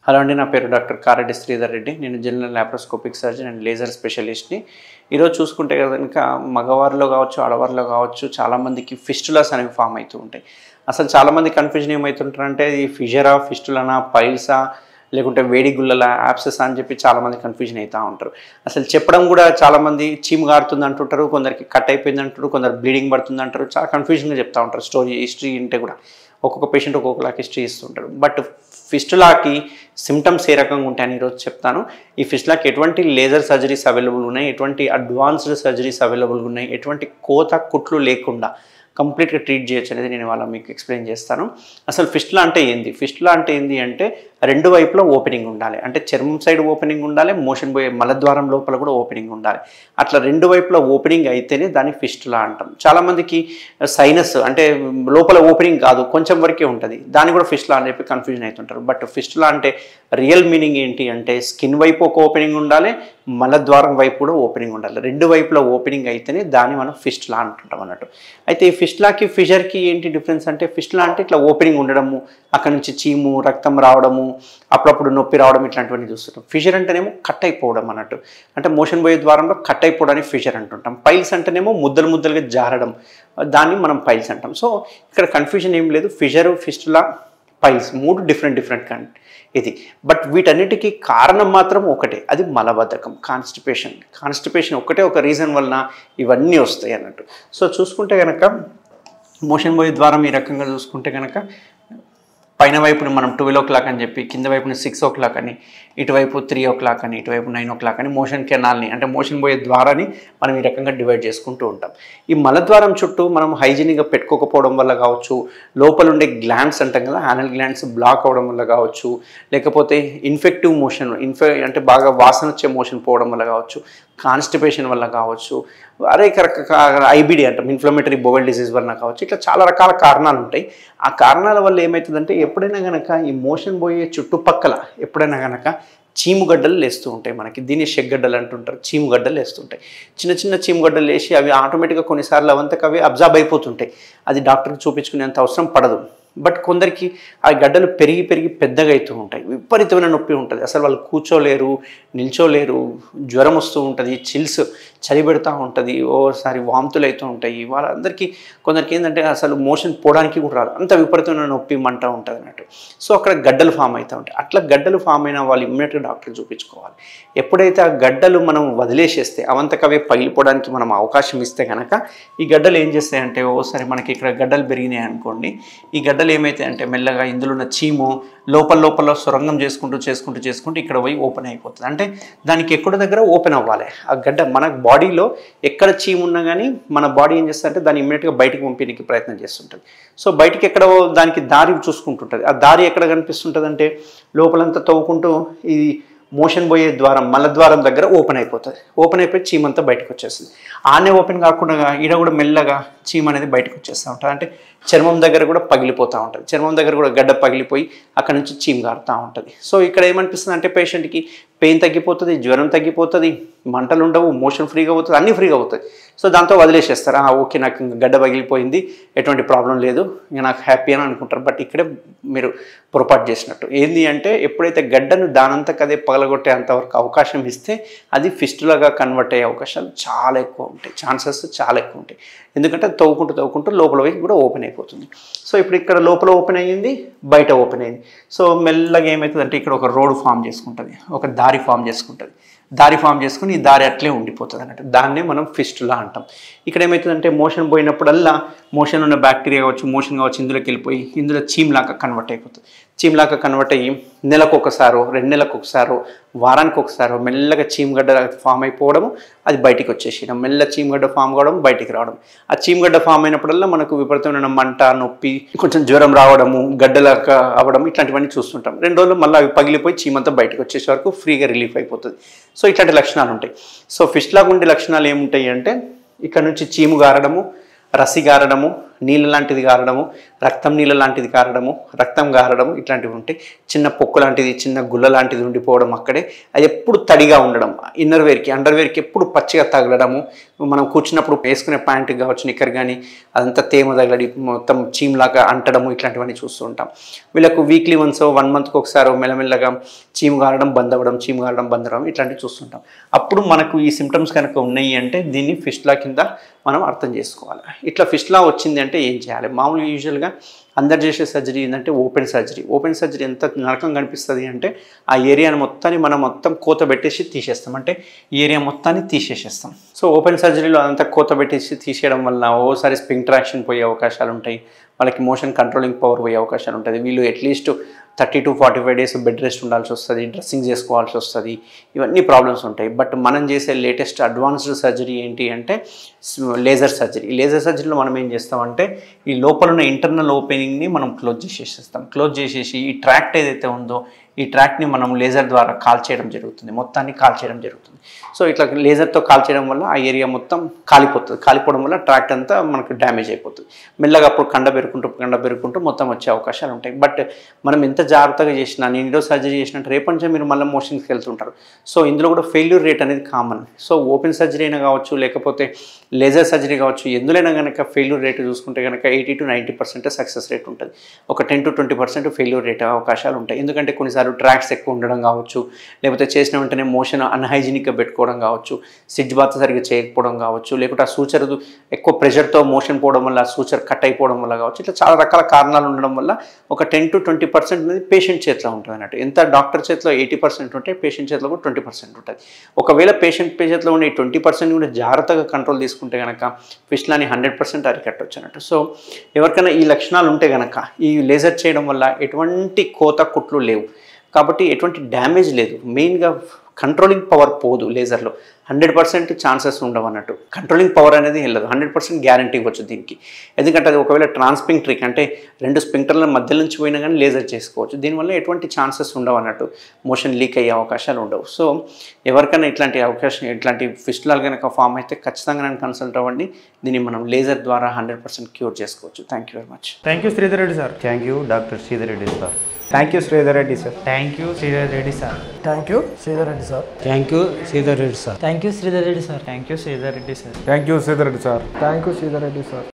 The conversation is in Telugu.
హలో అండి నా పేరు డాక్టర్ కారెడ్డి శ్రీధర్ రెడ్డి నేను general laparoscopic surgeon and laser స్పెషలిస్ట్ని ఈరోజు చూసుకుంటే కనుక మగవారిలో కావచ్చు ఆడవారిలో కావచ్చు చాలామందికి ఫిస్టులాస్ అనేవి ఫామ్ అవుతూ ఉంటాయి అసలు చాలామంది కన్ఫ్యూజన్ ఏమవుతుంటారంటే ఇది ఫిజరా ఫిస్టులనా పైల్సా లేకుంటే వేడి గుల్లల యాప్సెస్ అని చెప్పి చాలామంది కన్ఫ్యూజన్ అవుతూ ఉంటారు అసలు చెప్పడం కూడా చాలామంది చీము గారుతుంది అంటుంటారు కొందరికి కట్ అయిపోయింది అంటారు కొందరు బ్లీడింగ్ పడుతుంది అంటారు చాలా కన్ఫ్యూజన్గా చెప్తా ఉంటారు స్టోరీ హిస్టరీ ఉంటే కూడా ఒక్కొక్క పేషెంట్ ఒక్కొక్కలాకి హిస్టరీ ఇస్తుంటారు బట్ ఫిస్టులాకి సిమ్టమ్స్ ఏ రకంగా ఉంటాయని ఈరోజు చెప్తాను ఈ ఫిస్టులాకి ఎటువంటి లేజర్ సర్జరీస్ అవైలబుల్ ఉన్నాయి ఎటువంటి అడ్వాన్స్డ్ సర్జరీస్ అవైలబుల్ ఉన్నాయి ఎటువంటి కోత కుట్లు లేకుండా కంప్లీట్గా ట్రీట్ చేయొచ్చు అనేది నేను ఇవాళ మీకు ఎక్స్ప్లెయిన్ చేస్తాను అసలు ఫిస్టులా అంటే ఏంది ఫిస్టులా అంటే ఏంది అంటే రెండు వైపులా ఓపెనింగ్ ఉండాలి అంటే చర్మం సైడ్ ఓపెనింగ్ ఉండాలి మోషన్ పోయే మలద్వారం లోపల కూడా ఓపెనింగ్ ఉండాలి అట్లా రెండు వైపులా ఓపెనింగ్ అయితేనే దాన్ని ఫిస్టులా అంటాం చాలామందికి సైనస్ అంటే లోపల ఓపెనింగ్ కాదు కొంచెం వరకే ఉంటుంది దాన్ని కూడా ఫిస్టులా అని చెప్పి కన్ఫ్యూజన్ అవుతుంటారు బట్ ఫిస్టులా అంటే రియల్ మీనింగ్ ఏంటి అంటే స్కిన్ వైపు ఒక ఓపెనింగ్ ఉండాలి మలద్వారం వైపు కూడా ఓపెనింగ్ ఉండాలి రెండు వైపులా ఓపెనింగ్ అయితేనే దాన్ని మనం ఫిస్టులా అంటుంటాం అన్నట్టు అయితే ఈ ఫిస్టులాకి ఫిషర్కి ఏంటి డిఫరెన్స్ అంటే ఫిస్టులా అంటే ఇట్లా ఓపెనింగ్ ఉండడము అక్కడ నుంచి చీము రక్తం రావడము అప్పుడప్పుడు నొప్పి రావడం ఇట్లాంటివన్నీ చూస్తుంటాం ఫిషర్ అంటేనేమో కట్ అయిపోవడం అన్నట్టు అంటే మోషన్ పోయే ద్వారంలో కట్ అయిపోవడానికి ఫిషర్ అంటుంటాం పైల్స్ అంటేనేమో ముద్దలు ముద్దలుగా జారడం దాన్ని మనం పైల్స్ అంటాం సో ఇక్కడ కన్ఫ్యూజన్ ఏం లేదు ఫిషరు ఫిస్టులా పైల్స్ మూడు డిఫరెంట్ డిఫరెంట్ కన్ ఇది బట్ వీటన్నిటికీ కారణం మాత్రం ఒకటే అది మలబద్ధకం కాన్స్టిపేషన్ కాన్స్టిపేషన్ ఒకటే ఒక రీజన్ వలన ఇవన్నీ వస్తాయి అన్నట్టు సో చూసుకుంటే కనుక మోషన్ పోయే ద్వారం ఈ రకంగా చూసుకుంటే కనుక పైన వైపుని మనం ట్వెల్వ్ ఓ క్లాక్ అని చెప్పి కింద వైపున సిక్స్ ఓ క్లాక్ అని ఇటువైపు త్రీ ఓ క్లాక్ అని ఇటువైపు నైన్ ఓ క్లాక్ అని మోషన్ కెనాల్ని అంటే మోషన్ పోయే ద్వారాన్ని మనం ఈ రకంగా డివైడ్ చేసుకుంటూ ఉంటాం ఈ మలద్వారం చుట్టూ మనం హైజీనిక్గా పెట్టుకోకపోవడం వల్ల కావచ్చు లోపల ఉండే గ్లాండ్స్ అంటాం కదా యానల్ గ్లాండ్స్ బ్లాక్ అవడం వల్ల కావచ్చు లేకపోతే ఇన్ఫెక్టివ్ మోషన్ ఇన్ఫె అంటే బాగా వాసన వచ్చే మోషన్ పోవడం వల్ల కావచ్చు కాన్స్టిపేషన్ వల్ల కావచ్చు అనేక రకాల ఐబిడి అంటాం ఇన్ఫ్లమేటరీ బోవెల్ డిసీజ్ వలన కావచ్చు ఇట్లా చాలా రకాల కారణాలు ఉంటాయి ఆ కారణాల వల్ల ఏమవుతుందంటే ఎప్పుడైనా కనుక ఈ మోషన్ పోయే చుట్టుపక్కల ఎప్పుడైనా కనుక చీముగడ్డలు లేస్తూ ఉంటాయి మనకి దీన్ని షెగ్గడ్డలు అంటుంటారు చీముగడ్డలు వేస్తుంటాయి చిన్న చిన్న చీముగడ్డలు వేసి అవి ఆటోమేటిక్గా కొన్నిసార్లు అవంతకు అవి అబ్జార్బ్ అయిపోతుంటాయి అది డాక్టర్కి చూపించుకునేంత అవసరం పడదు బట్ కొందరికి ఆ గడ్డలు పెరిగి పెరిగి పెద్దగా అవుతూ ఉంటాయి విపరీతమైన నొప్పి ఉంటుంది అసలు వాళ్ళు కూర్చోలేరు నిల్చోలేరు జ్వరం వస్తూ ఉంటుంది చిల్స్ చలి పెడతా ఉంటుంది ఓసారి వాంతులు అవుతూ ఉంటాయి వాళ్ళందరికీ కొందరికి ఏంటంటే అసలు మోషన్ పోవడానికి కూడా రాదు అంత విపరీతమైన నొప్పి మంట ఉంటుంది అన్నట్టు సో అక్కడ గడ్డలు ఫామ్ అవుతూ ఉంటాయి అట్లా గడ్డలు ఫామ్ అయిన వాళ్ళు ఇమ్మీడియట్గా డాక్టర్ చూపించుకోవాలి ఎప్పుడైతే ఆ గడ్డలు మనం వదిలేసేస్తే అవంతకవే పగిలిపోవడానికి మనం అవకాశం ఇస్తే కనుక ఈ గడ్డలు ఏం చేస్తాయంటే ఓసారి మనకి ఇక్కడ గడ్డలు పెరిగినాయి అనుకోండి ఈ గడ్డలు ఏమైతాయి అంటే మెల్లగా ఇందులో ఉన్న చీము లోపల లోపల సొరంగం చేసుకుంటూ చేసుకుంటూ చేసుకుంటూ ఇక్కడ పోయి ఓపెన్ అయిపోతుంది అంటే దానికి ఎక్కడ దగ్గర ఓపెన్ అవ్వాలి ఆ గడ్డ మన బాడీలో ఎక్కడ చీము ఉన్నా కానీ మన బాడీ ఏం చేస్తుందంటే దాన్ని ఇమ్మీడియట్గా బయటకు పంపించడానికి ప్రయత్నం చేస్తుంటుంది సో బయటికి ఎక్కడ దానికి దారి చూసుకుంటుంటుంది ఆ దారి ఎక్కడ కనిపిస్తుంటుంది అంటే లోపలంతా తవ్వుకుంటూ ఇది మోషన్ పోయే ద్వారం మలద్వారం దగ్గర ఓపెన్ అయిపోతుంది ఓపెన్ అయిపోయి చీమంతా బయటకు వచ్చేస్తుంది ఆనే ఓపెన్ కాకుండా ఈడ కూడా మెల్లగా చీమ అనేది బయటకు వచ్చేస్తూ ఉంటుంది అంటే చర్మం దగ్గర కూడా పగిలిపోతూ ఉంటుంది చర్మం దగ్గర కూడా గడ్డ పగిలిపోయి అక్కడ నుంచి చీమ గారుతూ ఉంటుంది సో ఇక్కడ ఏమనిపిస్తుంది అంటే పేషెంట్కి పెయిన్ తగ్గిపోతుంది జ్వరం తగ్గిపోతుంది మంటలు ఉండవు మోషన్ ఫ్రీగా అవుతుంది అన్నీ ఫ్రీగా అవుతుంది సో దాంతో వదిలేసేస్తారు ఓకే నాకు ఇంకా గడ్డ పగిలిపోయింది ఎటువంటి ప్రాబ్లం లేదు ఇంకా నాకు హ్యాపీ అని అనుకుంటారు బట్ ఇక్కడే మీరు పొరపాటు చేసినట్టు ఏంది అంటే ఎప్పుడైతే గడ్డను దానంతకు అదే పగలగొట్టే అంతవరకు అవకాశం ఇస్తే అది ఫిస్టులాగా కన్వర్ట్ అయ్యే అవకాశాలు చాలా ఎక్కువ ఉంటాయి ఛాన్సెస్ చాలా ఎక్కువ ఉంటాయి ఎందుకంటే తవ్వుకుంటూ తవ్వుకుంటూ లోపల వైపు కూడా ఓపెన్ అయిపోతుంది సో ఇప్పుడు ఇక్కడ లోపల ఓపెన్ అయ్యింది బయట ఓపెన్ అయింది సో మెల్లగా ఏమవుతుంది అంటే ఇక్కడ ఒక రోడ్ ఫామ్ చేసుకుంటుంది ఒక దారి ఫామ్ చేసుకుంటుంది దారి ఫామ్ చేసుకుని ఈ దారి అట్లే ఉండిపోతుంది అన్నట్టు దాన్నే మనం ఫిస్టులా అంటాం ఇక్కడ ఏమవుతుందంటే మోషన్ పోయినప్పుడల్లా మోషన్ ఉన్న బ్యాక్టీరియా కావచ్చు మోషన్ కావచ్చు ఇందులోకి వెళ్ళిపోయి ఇందులో చీమ్లాగా కన్వర్ట్ అయిపోతుంది చీమ్లాగా కన్వర్ట్ అయ్యి నెలకు ఒకసారో రెండు నెలలకు ఒకసారో వారానికి ఒకసారో మెల్లగా చీమగడ్డ ఫామ్ అయిపోవడము అది బయటికి వచ్చేసేయడం మెల్ల చీమగడ్డ ఫామ్ కావడం బయటికి రావడం ఆ చీమగడ్డ ఫామ్ అయినప్పుడల్లా మనకు విపరీతమైన మంట నొప్పి కొంచెం జ్వరం రావడము గడ్డలాగా అవ్వడం ఇట్లాంటివన్నీ చూస్తుంటాం రెండు రోజులు మళ్ళీ అవి పగిలిపోయి చీమంతా బయటకు వచ్చేసే వరకు ఫ్రీగా రిలీఫ్ అయిపోతుంది సో ఇట్లాంటి లక్షణాలు ఉంటాయి సో ఫిష్ లాగా ఉండే లక్షణాలు ఏముంటాయి అంటే ఇక్కడ నుంచి చీము గారడము రసి గారడము నీళ్ళ లాంటిది కారడము రక్తం నీళ్ళ లాంటిది కారడము రక్తం గారడము ఇట్లాంటివి ఉంటాయి చిన్న పొక్కు లాంటిది చిన్న గుల్ల లాంటిది ఉండిపోవడం అక్కడే అది ఎప్పుడు తడిగా ఉండడం ఇన్నర్ వేర్కి అండర్ వేర్కి ఎప్పుడు పచ్చిగా తగలడము మనం కూర్చున్నప్పుడు వేసుకునే ప్యాంట్ కావచ్చు నిక్కర్ కానీ అదంతా తేమ తగలడి మొత్తం చీమ్లాగా అంటడము ఇట్లాంటివన్నీ చూస్తూ ఉంటాం వీళ్ళకు వీక్లీ వన్స్ వన్ మంత్కి ఒకసారి మెల్లమెల్లగా చీము గారడం బంద్ అవ్వడం చీము గారడం బంద్ అవ్వడం ఇట్లాంటివి చూస్తుంటాం అప్పుడు మనకు ఈ సిమ్టమ్స్ కనుక ఉన్నాయి అంటే దీన్ని ఫిస్ట్లా కింద మనం అర్థం చేసుకోవాలి ఇట్లా ఫిస్ట్లా వచ్చింది అంటే ఏం చేయాలి మామూలుగా యూజువల్గా అందరు చేసే సర్జరీ ఏంటంటే ఓపెన్ సర్జరీ ఓపెన్ సర్జరీ ఎంత నరకం కనిపిస్తుంది అంటే ఆ ఏరియాని మొత్తాన్ని మనం మొత్తం కోత పెట్టేసి తీసేస్తాం అంటే ఈ ఏరియా మొత్తాన్ని తీసేసేస్తాం సో ఓపెన్ సర్జరీలో అదంతా కోత పెట్టేసి తీసేయడం వల్ల ఓసారి స్పింక్ట్రాక్షన్ పోయే అవకాశాలు ఉంటాయి వాళ్ళకి మోషన్ కంట్రోలింగ్ పవర్ పోయే అవకాశాలు ఉంటుంది వీళ్ళు at least thirty to forty five days bed rest ఉండాల్సి వస్తుంది డ్రెస్సింగ్ చేసుకోవాల్సి వస్తుంది ఇవన్నీ ప్రాబ్లమ్స్ ఉంటాయి బట్ మనం చేసే లేటెస్ట్ అడ్వాన్స్డ్ సర్జరీ ఏంటి అంటే లేజర్ సర్జరీ లేజర్ సర్జరీలో మనం ఏం చేస్తామంటే ఈ లోపల ఉన్న ఇంటర్నల్ ఓపెనింగ్ని మనం క్లోజ్ చేసేసేస్తాం క్లోజ్ చేసేసి ఈ ట్రాక్ట్ ఏదైతే ఉందో ఈ ట్రాక్ని మనం లేజర్ ద్వారా కాల్ చేయడం జరుగుతుంది మొత్తాన్ని కాల్ చేయడం జరుగుతుంది సో ఇట్లా లేజర్తో కాల్ చేయడం వల్ల ఆ ఏరియా మొత్తం కాలిపోతుంది కాలిపోవడం వల్ల ట్రాక్ట్ అంతా మనకు డ్యామేజ్ అయిపోతుంది మెల్లగా అప్పుడు కండ పెరుకుంటూ కండ పెరుకుంటూ మొత్తం వచ్చే అవకాశాలు ఉంటాయి బట్ మనం ఎంత జాగ్రత్తగా చేసినా నేను ఈరోజు సర్జరీ చేసినట్టు రేపటి నుంచి మీరు మళ్ళీ మోషన్స్కి వెళ్తుంటారు సో ఇందులో కూడా ఫెయిల్యూర్ రేట్ అనేది కామన్ సో ఓపెన్ సర్జరీ అయినా కావచ్చు లేకపోతే లేజర్ సర్జరీ కావచ్చు ఎందులైనా కనుక ఫెయిల్యూర్ రేట్ చూసుకుంటే కనుక eighty to ninety percent success rate ఉంటుంది ఒక ten to twenty percent failure rate అవకాశాలు ఉంటాయి ఎందుకంటే కొన్నిసార్లు ట్రాక్స్ ఎక్కువ ఉండడం కావచ్చు లేకపోతే చేసిన వెంటనే మోషన్ అన్హైజీనిక్గా పెట్టుకోవడం కావచ్చు సిడ్జ్ బాత్ సరిగ్గా చేయకపోవడం కావచ్చు లేకపోతే ఆ సూచర్ ఎక్కువ ప్రెషర్తో మోషన్ పోవడం వల్ల ఆ సూచర్ కట్ అయిపోవడం వల్ల కావచ్చు ఇట్లా చాలా రకాల కారణాలు ఉండడం వల్ల ఒక టెన్ టు ట్వంటీ పర్సెంట్ అనేది పేషెంట్ చేతిలో ఉంటుంది అన్నట్టు ఎంత డాక్టర్ చేతిలో ఎయిటీ పర్సెంట్ ఉంటే పేషెంట్ చేతిలో కూడా ట్వంటీ పర్సెంట్ ఉంటుంది ఒకవేళ పేషెంట్ చేతిలో ఉండే ట్వంటీ పర్సెంట్ కూడా జాగ్రత్తగా కంట్రోల్ తీసుకుంటే కనుక ఫిష్లాని హండ్రెడ్ పర్సెంట్ అరికట్టవచ్చు అన్నట్టు సో ఎవరికైనా ఈ లక్షణాలు ఉంటే కనుక ఈ లేజర్ చేయడం వల్ల ఎటువంటి కోత కుట్లు లేవు కాబట్టి ఎటువంటి డ్యామేజ్ లేదు మెయిన్గా కంట్రోలింగ్ పవర్ పోదు లేజర్లో హండ్రెడ్ పర్సెంట్ ఛాన్సెస్ ఉండవు అన్నట్టు కంట్రోలింగ్ పవర్ అనేది వెళ్ళదు హండ్రెడ్ పర్సెంట్ గ్యారంటీ ఇవ్వచ్చు దీనికి ఎందుకంటే అది ఒకవేళ ట్రాన్స్పింగ్ ట్రిక్ అంటే రెండు స్పింక్టర్ల మధ్య నుంచి పోయినా కానీ లేజర్ చేసుకోవచ్చు దీనివల్ల ఎటువంటి ఛాన్సెస్ ఉండవు అన్నట్టు మోషన్ లీక్ అయ్యే అవకాశాలు ఉండవు సో ఎవరికైనా ఇట్లాంటి అవకాశం ఇట్లాంటి ఫిస్టులాలు కనుక ఫామ్ అయితే ఖచ్చితంగా నేను కన్సల్ట్ అవ్వండి దీన్ని మనం లేజర్ ద్వారా హండ్రెడ్ పర్సెంట్ క్యూర్ చేసుకోవచ్చు thank you very much thank you Sridhar Reddy sir thank you doctor Sridhar Reddy sir thank you Sridhar Reddy sir thank you Sridhar Reddy sir thank you Sridhar Reddy sir thank you Sridhar Reddy sir thank you Sridhar Reddy sir thank you Sridhar Reddy sir thank you Sridhar Reddy sir thank you Sridhar Reddy sir